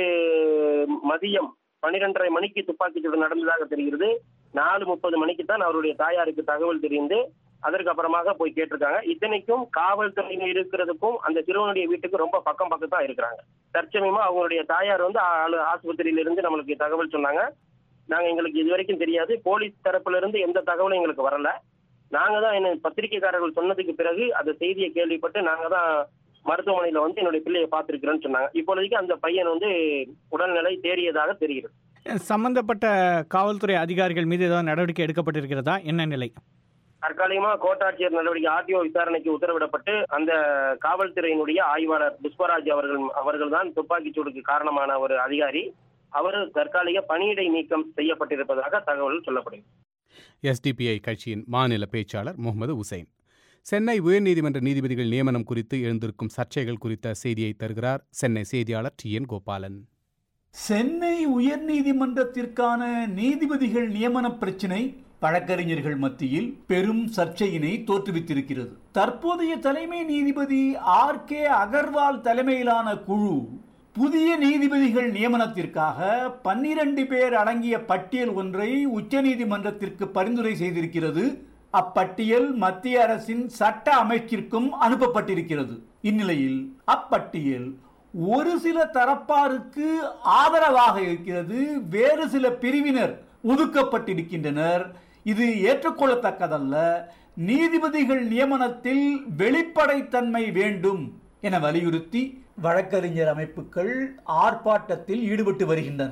S12: மதியம் பன்னிரெண்டரை மணிக்கு துப்பாக்கி சூடு நடந்ததாக தெரிகிறது நாலு முப்பது மணிக்கு தான் அவருடைய தாயாருக்கு தகவல் தெரிந்து அதற்கு அப்புறமாக போய் கேட்டிருக்காங்க இத்தனைக்கும் காவல்துறையினர் இருக்கிறதுக்கும் அந்த சிறுவனுடைய வீட்டுக்கு ரொம்ப பக்கம் பக்கம் தான் இருக்கிறாங்க தற்சமயமா அவங்களுடைய தாயார் வந்து ஆ- ஆஸ்பத்திரியில இருந்து நம்மளுக்கு தகவல் சொன்னாங்க நாங்க எங்களுக்கு இது வரைக்கும் தெரியாது போலீஸ் தரப்புல இருந்து எந்த தகவலும் எங்களுக்கு வரல நாங்க தான் என்ன பத்திரிகைக்காரர்கள் சொன்னதுக்கு பிறகு அந்த செய்தியை கேள்விப்பட்டு நாங்க தான் மருத்துவமனையில வந்து என்னுடைய பிள்ளையை பார்த்திருக்கிறேன்னு சொன்னாங்க இப்பொழுதைக்கு அந்த பையன் வந்து உடல்நிலை தேறியதாக தெரிகிறது
S4: சம்பந்தப்பட்ட காவல்துறை அதிகாரிகள் மீது ஏதாவது நடவடிக்கை எடுக்கப்பட்டிருக்கிறதா என்ன நிலை
S12: தற்காலிகமா கோட்டாட்சியர் நடவடிக்கை ஆர்டிஓ விசாரணைக்கு உத்தரவிடப்பட்டு அந்த காவல்துறையினுடைய ஆய்வாளர் புஷ்பராஜ் அவர்கள் அவர்கள் தான் துப்பாக்கிச் சூடுக்கு காரணமான ஒரு அதிகாரி அவர் தற்காலிக பணியிடை நீக்கம் செய்யப்பட்டிருப்பதாக தகவல் சொல்லப்படுகிறது
S1: எஸ்டிபிஐ கட்சியின் மாநில பேச்சாளர் முகமது உசைன் சென்னை உயர்நீதிமன்ற நீதிபதிகள் நியமனம் குறித்து எழுந்திருக்கும் சர்ச்சைகள் குறித்த செய்தியை தருகிறார் சென்னை செய்தியாளர் டி என் கோபாலன்
S13: சென்னை உயர்நீதிமன்றத்திற்கான நீதிபதிகள் நியமன பிரச்சினை வழக்கறிஞர்கள் மத்தியில் பெரும் சர்ச்சையினை தோற்றுவித்திருக்கிறது தற்போதைய தலைமை நீதிபதி ஆர் கே அகர்வால் தலைமையிலான குழு புதிய நீதிபதிகள் நியமனத்திற்காக பன்னிரண்டு பேர் அடங்கிய பட்டியல் ஒன்றை உச்சநீதிமன்றத்திற்கு பரிந்துரை செய்திருக்கிறது அப்பட்டியல் மத்திய அரசின் சட்ட அமைச்சிற்கும் அனுப்பப்பட்டிருக்கிறது இந்நிலையில் அப்பட்டியல் ஒரு சில தரப்பாருக்கு ஆதரவாக இருக்கிறது வேறு சில பிரிவினர் ஒதுக்கப்பட்டிருக்கின்றனர் இது ஏற்றுக்கொள்ளத்தக்கதல்ல நீதிபதிகள் நியமனத்தில் வெளிப்படைத்தன்மை வேண்டும் என வலியுறுத்தி வழக்கறிஞர் அமைப்புகள் ஆர்ப்பாட்டத்தில் ஈடுபட்டு வருகின்றன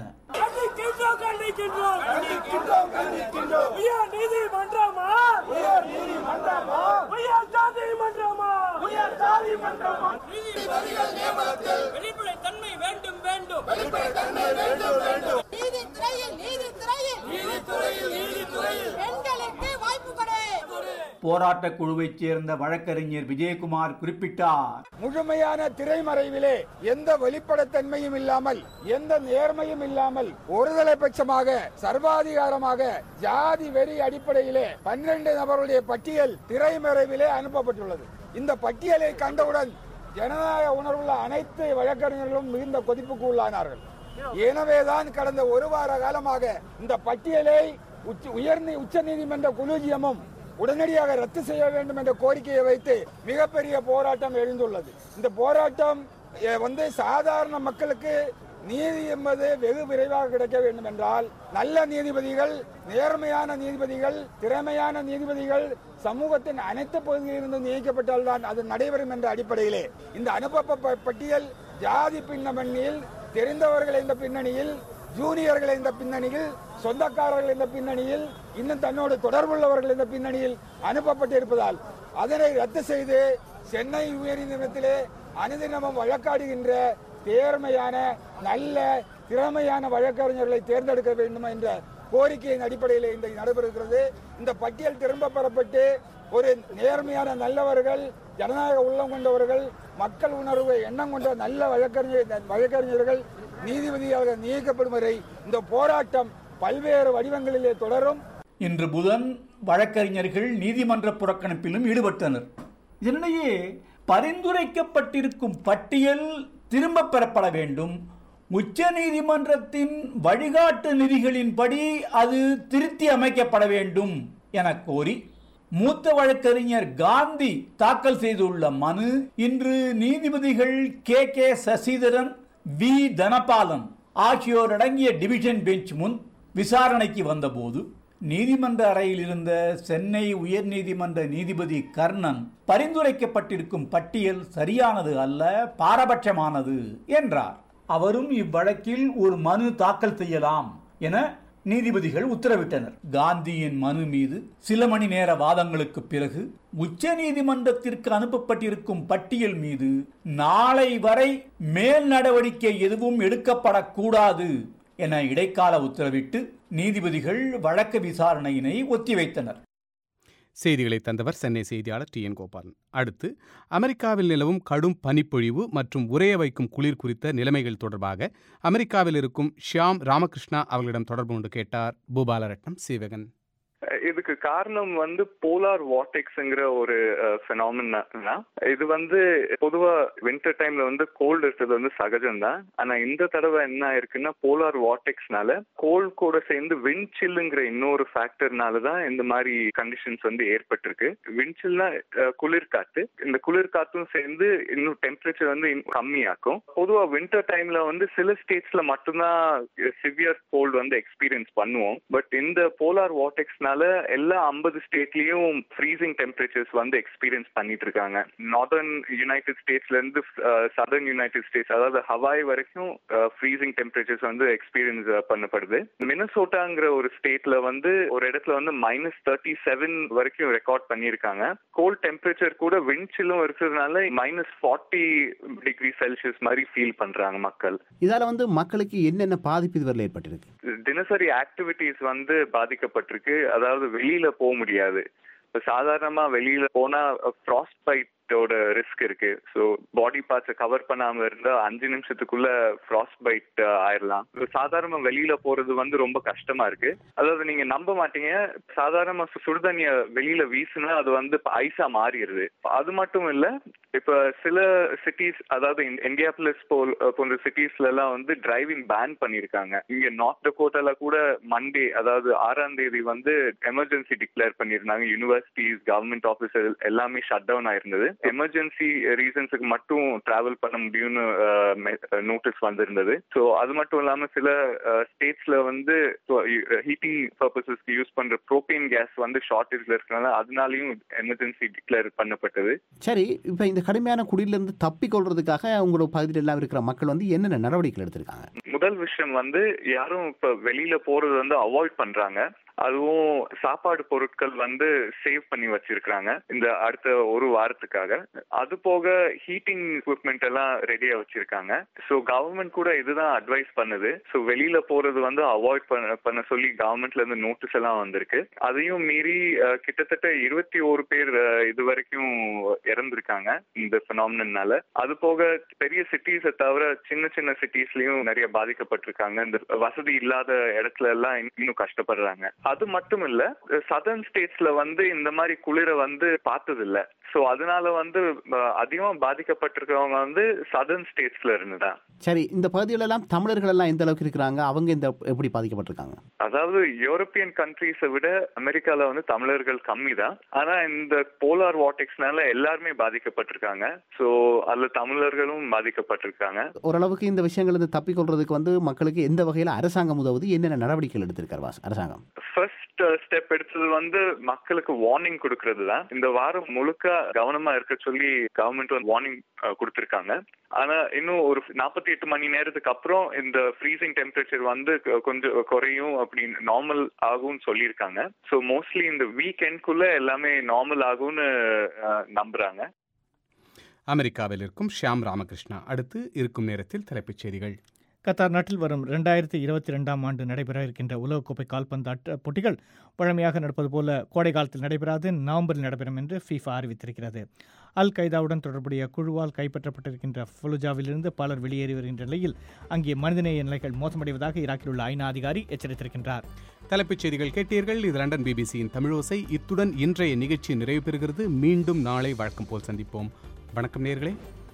S14: வெளிப்படைத்தன்மை வேண்டும் வேண்டும் நீதித்துறையில் நீதித்துறையில் நீதித்துறையில் நீதித்துறையில் பெண்களுக்கு வாய்ப்பு கொடு
S13: போராட்ட குழுவைச் சேர்ந்த வழக்கறிஞர் விஜயகுமார் குறிப்பிட்டார்
S15: முழுமையான திரைமறைவிலே எந்த வெளிப்படைத்தன்மையும் இல்லாமல் எந்த நேர்மையும் இல்லாமல் ஒருதலை பட்சமாக சர்வாதிகாரமாக ஜாதி வெறி அடிப்படையிலே பன்னிரண்டு நபருடைய பட்டியல் திரைமறைவிலே அனுப்பப்பட்டுள்ளது இந்த பட்டியலை கண்டவுடன் ஜனநாயக உணர்வுள்ள அனைத்து வழக்கறிஞர்களும் மிகுந்த கொதிப்புக்கு உள்ளானார்கள் எனவேதான் கடந்த ஒரு வார காலமாக இந்த பட்டியலை உச்ச- உயர் உச்ச நீதிமன்ற குலூஜியமும் உடனடியாக ரத்து செய்ய வேண்டும் என்ற கோரிக்கையை வைத்து மிகப்பெரிய போராட்டம் எழுந்துள்ளது இந்த போராட்டம் அஹ், வந்து சாதாரண மக்களுக்கு நீதி என்பது வெகு விரைவாக கிடைக்க வேண்டும் என்றால் நல்ல நீதிபதிகள் நேர்மையான நீதிபதிகள் திறமையான நீதிபதிகள் சமூகத்தின் அனைத்து பகுதியிலிருந்து நியமிக்கப்பட்டால் தான் அது நடைபெறும் என்ற அடிப்படையிலே இந்த அனுப்பப்பட்ட பட்டியல் ஜாதி பின்னணியில் தெரிந்தவர்கள் இந்த பின்னணியில் ஜூனியர்கள் இந்த பின்னணியில் சொந்தக்காரர்கள் இந்த பின்னணியில் இன்னும் தன்னோடு தொடர்புள்ளவர்கள் இந்த பின்னணியில் அனுப்பப்பட்டிருப்பதால் அதனை ரத்து செய்து சென்னை உயர்நீதிமன்றத்திலே அனுதினமும் வழக்காடுகின்ற தேர்மையான நல்ல திறமையான வழக்கறிஞர்களை தேர்ந்தெடுக்க வேண்டும் என்ற கோரிக்கையின் அடிப்படையில் இந்த நடைபெறுகிறது இந்த பட்டியல் திரும்ப பெறப்பட்டு ஒரு நேர்மையான நல்லவர்கள் ஜனநாயக உள்ளம் கொண்டவர்கள் மக்கள் உணர்வு எண்ணம் கொண்ட நல்ல வழக்கறிஞர் வழக்கறிஞர்கள் நீதிபதியாக நியமிக்கப்படும் வரை இந்த போராட்டம் பல்வேறு வடிவங்களிலே தொடரும்
S13: இன்று புதன் வழக்கறிஞர்கள் நீதிமன்ற புறக்கணிப்பிலும் ஈடுபட்டனர் இதனிடையே பரிந்துரைக்கப்பட்டிருக்கும் பட்டியல் திரும்பப் பெறப்பட வேண்டும் உச்ச நீதிமன்றத்தின் வழிகாட்டு நெறிகளின்படி அது திருத்தி அமைக்கப்பட வேண்டும் என கோரி மூத்த வழக்கறிஞர் காந்தி தாக்கல் செய்துள்ள மனு இன்று நீதிபதிகள் K K Sasidharan V Dhanapalan ஆகியோர் அடங்கிய டிவிஷன் பெஞ்ச் முன் விசாரணைக்கு வந்தபோது நீதிமன்ற அறையில் இருந்த சென்னை உயர்நீதிமன்ற நீதிபதி கர்ணன் பரிந்துரைக்கப்பட்டிருக்கும் பட்டியல் சரியானது அல்ல பாரபட்சமானது என்றார் அவரும் இவ்வழக்கில் ஒரு மனு தாக்கல் செய்யலாம் என நீதிபதிகள் உத்தரவிட்டனர் காந்தியின் மனு மீது சில மணி நேர வாதங்களுக்கு பிறகு உச்ச நீதிமன்றத்திற்கு அனுப்பப்பட்டிருக்கும் பட்டியல் மீது நாளை வரை மேல் நடவடிக்கை எதுவும் எடுக்கப்படக்கூடாது என இடைக்கால உத்தரவிட்டு நீதிபதிகள் வழக்கு விசாரணையினை ஒத்திவைத்தனர்
S1: செய்திகளை தந்தவர் சென்னை செய்தியாளர் டி என் கோபாலன் அடுத்து அமெரிக்காவில் நிலவும் கடும் பனிப்பொழிவு மற்றும் உறைய வைக்கும் குளிர் குறித்த நிலைமைகள் தொடர்பாக அமெரிக்காவில் இருக்கும் ஷியாம் ராமகிருஷ்ணா அவர்களிடம் தொடர்பு கொண்டு கேட்டார் பூபாலரட்னம் சீவகன்
S16: இதுக்கு காரணம் வந்து போலார் வார்டெக்ஸ்ங்கிற ஒரு ஃபினாமினா இது வந்து பொதுவா வின்டர் டைம்ல வந்து கோல்டு இருக்கிறது வந்து சகஜம் தான் ஆனா இந்த தடவை என்ன ஆயிருக்குன்னா போலார் வார்டெக்ஸ்னால கோல்ட் கூட சேர்ந்து விண்ட் சில்லுங்கிற இன்னொரு ஃபேக்டர்னால தான் இந்த மாதிரி கண்டிஷன்ஸ் வந்து ஏற்பட்டிருக்கு விண்ட் சில்னா குளிர் காத்து இந்த குளிர் காத்தும் சேர்ந்து இன்னும் டெம்பரேச்சர் வந்து இன்னும் கம்மியாக்கும் பொதுவா வின்டர் டைம்ல வந்து சில ஸ்டேட்ஸ்ல மட்டும்தான் சிவியர் கோல்டு வந்து எக்ஸ்பீரியன்ஸ் பண்ணுவோம் பட் இந்த போலார் வார்டெக்ஸ்னால எல்லா ஐம்பது ஸ்டேட்லயும் ஃப்ரீசிங் டெம்பரேச்சர்ஸ் வந்து எக்ஸ்பீரியன்ஸ் பண்ணிட்டு இருக்காங்க நார்தர்ன் யுனைடெட் ஸ்டேட்ஸ்ல இருந்து சதர்ன் யுனைடெட் ஸ்டேட்ஸ் அதாவது ஹவாய் வரைக்கும் ஃப்ரீசிங் டெம்பரேச்சர்ஸ் வந்து எக்ஸ்பீரியன்ஸ் பண்ணப்படுது மினசோட்டாங்கிற ஒரு ஸ்டேட்ல வந்து ஒரு இடத்துல வந்து மைனஸ் தேர்ட்டி செவன் வரைக்கும் ரெக்கார்ட் பண்ணியிருக்காங்க கோல்ட் டெம்பரேச்சர் கூட விண்ட்சிலும் இருக்கிறதுனால மைனஸ் ஃபார்ட்டி டிகிரி செல்சியஸ் மாதிரி ஃபீல் பண்றாங்க மக்கள்
S17: இதால வந்து மக்களுக்கு என்னென்ன பாதிப்பு இதுவரை ஏற்பட்டிருக்கு
S16: தினசரி ஆக்டிவிட்டிஸ் வந்து பாதிக்கப்பட்டிருக்கு அதாவது வெளியில போக முடியாது சாதாரணமா வெளியில போனா ஃப்ராஸ்ட் பைட்டோட ரிஸ்க் இருக்கு ஸோ பாடி பார்ட்ஸை கவர் பண்ணாம இருந்தா அஞ்சு நிமிஷத்துக்குள்ள ஃப்ராஸ்ட் பைட் ஆயிடலாம் சாதாரணமா வெளியில போறது வந்து ரொம்ப கஷ்டமா இருக்கு அதாவது நீங்க நம்ப மாட்டீங்க சாதாரணமா சுடுதண்ணிய வெளியில வீசுனா அது வந்து ஐஸா மாறிடுது அது மட்டும் இல்ல இப்ப சில சிட்டிஸ் அதாவது இந்தியாபிளஸ் போன்ற சிட்டிஸ்ல எல்லாம் வந்து டிரைவிங் பேன் பண்ணிருக்காங்க இங்க நார்த் டகோட்டால கூட மண்டே அதாவது ஆறாம் தேதி வந்து எமர்ஜென்சி டிக்ளேர் பண்ணிருந்தாங்க யூனிவர்சிட்டிஸ் கவர்மெண்ட் ஆபீசர் எல்லாமே ஷட் டவுன் ஆயிருந்தது எமர்ஜென்சி ரீசன்ஸுக்கு மட்டும் டிராவல் பண்ண முடியும்னு நோட்டீஸ் வந்திருந்தது ஸோ அது மட்டும் இல்லாம சில ஸ்டேட்ஸ்ல வந்து ஹீட்டிங் பர்பசஸ்க்கு யூஸ் பண்ற ப்ரோபேன் கேஸ் வந்து ஷார்டேஜ்ல இருக்கனால அதனாலயும் எமர்ஜென்சி டிக்ளேர் பண்ணப்பட்டது
S17: சரி இப்போ இந்த கடுமையான குடியிலிருந்து தப்பி கொள்றதுக்காக உங்களோட பகுதியில் எல்லாம் இருக்கிற மக்கள் வந்து என்னென்ன நடவடிக்கைகள் எடுத்திருக்காங்க
S16: முதல் விஷயம் வந்து யாரும் இப்ப வெளியில போறது வந்து அவாய்ட் பண்றாங்க அதுவும் சாப்பாடு பொருட்கள் வந்து சேவ் பண்ணி வச்சிருக்காங்க இந்த அடுத்த ஒரு வாரத்துக்காக அது போக ஹீட்டிங் எக்யூப்மெண்ட் எல்லாம் ரெடியா வச்சிருக்காங்க ஸோ கவர்மெண்ட் கூட இதுதான் அட்வைஸ் பண்ணுது ஸோ வெளியில போறது வந்து அவாய்ட் பண்ண பண்ண சொல்லி கவர்மெண்ட்ல இருந்து நோட்டீஸ் எல்லாம் வந்திருக்கு அதையும் மீறி கிட்டத்தட்ட இருபத்தி ஒரு பேர் இது வரைக்கும் இறந்திருக்காங்க இந்த பினாமினால அது போக பெரிய சிட்டிஸை தவிர சின்ன சின்ன சிட்டிஸ்லயும் நிறைய பாதிக்கப்பட்டிருக்காங்க இந்த வசதி இல்லாத இடத்துல எல்லாம் இன்னும் கஷ்டப்படுறாங்க அது மட்டும் இல்ல சதர்ன் ஸ்டேட்ஸ்ல வந்து இந்த மாதிரி குளிர வந்து பார்த்தது இல்ல சோ அதனால வந்து அதிகமா பாதிக்கப்பட்டிருக்கவங்க வந்து சதர்ன் ஸ்டேட்ஸ்ல இருந்துதான்
S17: சரி இந்த பகுதியில எல்லாம் தமிழர்கள் எல்லாம் எந்த அளவுக்கு இருக்கிறாங்க அவங்க இந்த எப்படி பாதிக்கப்பட்டிருக்காங்க
S16: அதாவது யூரோப்பியன் கண்ட்ரீஸை விட அமெரிக்கால வந்து தமிழர்கள் கம்மி தான் ஆனா இந்த போலார் வாட்டெக்ஸ்னால எல்லாருமே பாதிக்கப்பட்டிருக்காங்க சோ அதுல தமிழர்களும் பாதிக்கப்பட்டிருக்காங்க
S17: ஓரளவுக்கு இந்த விஷயங்கள் இருந்து தப்பிக்கொள்றதுக்கு வந்து மக்களுக்கு எந்த வகையில அரசாங்கம் உதவுது என்னென்ன நடவடிக்கைகள் எடுத்திருக்காரு அரசாங்கம்
S16: ஃபர்ஸ்ட் ஸ்டெப் எடுத்தது வந்து மக்களுக்கு வார்னிங் கொடுக்கறது தான் இந்த வாரம் முழுக்க கவனமா இருக்க சொல்லி கவர்மெண்ட் வந்து வார்னிங் கொடுத்திருக்காங்க ஆனா இன்னும் ஒரு நாற்பத்தி எட்டு மணி நேரத்துக்கு அப்புறம் இந்த ஃப்ரீசிங் டெம்பரேச்சர் வந்து கொஞ்சம் குறையும் அப்படின்னு நார்மல் ஆகும்னு சொல்லியிருக்காங்க ஸோ மோஸ்ட்லி இந்த வீக்கெண்ட்குள்ள எல்லாமே நார்மல் ஆகும்னு நம்புறாங்க
S1: அமெரிக்காவில் இருக்கும் ஷியாம் ராமகிருஷ்ணா அடுத்து இருக்கும் நேரத்தில் தலைப்புச் செய்திகள்
S4: கத்தார் நாட்டில் வரும் இரண்டாயிரத்தி இருபத்தி ரெண்டாம் ஆண்டு நடைபெற இருக்கின்ற உலகக்கோப்பை கால்பந்தாட்ட போட்டிகள் வழமையாக நடப்பது போல கோடை காலத்தில் நடைபெறாது நவம்பரில் நடைபெறும் என்று ஃபீஃபா அறிவித்திருக்கிறது அல் கைதாவுடன் தொடர்புடைய குழுவால் கைப்பற்றப்பட்டிருக்கின்ற ஃபலுஜாவிலிருந்து பலர் வெளியேறி வருகின்ற நிலையில் அங்கே மனிதநேய நிலைகள் மோசமடைவதாக ஈராக்கில் உள்ள ஐநா அதிகாரி எச்சரித்திருக்கின்றார்
S1: தலைப்புச் செய்திகள் கேட்டீர்கள் இது லண்டன் பிபிசியின் தமிழோசை இத்துடன் இன்றைய நிகழ்ச்சி நிறைவு பெறுகிறது மீண்டும் நாளை வழக்கம் போல் சந்திப்போம் வணக்கம் நேர்களே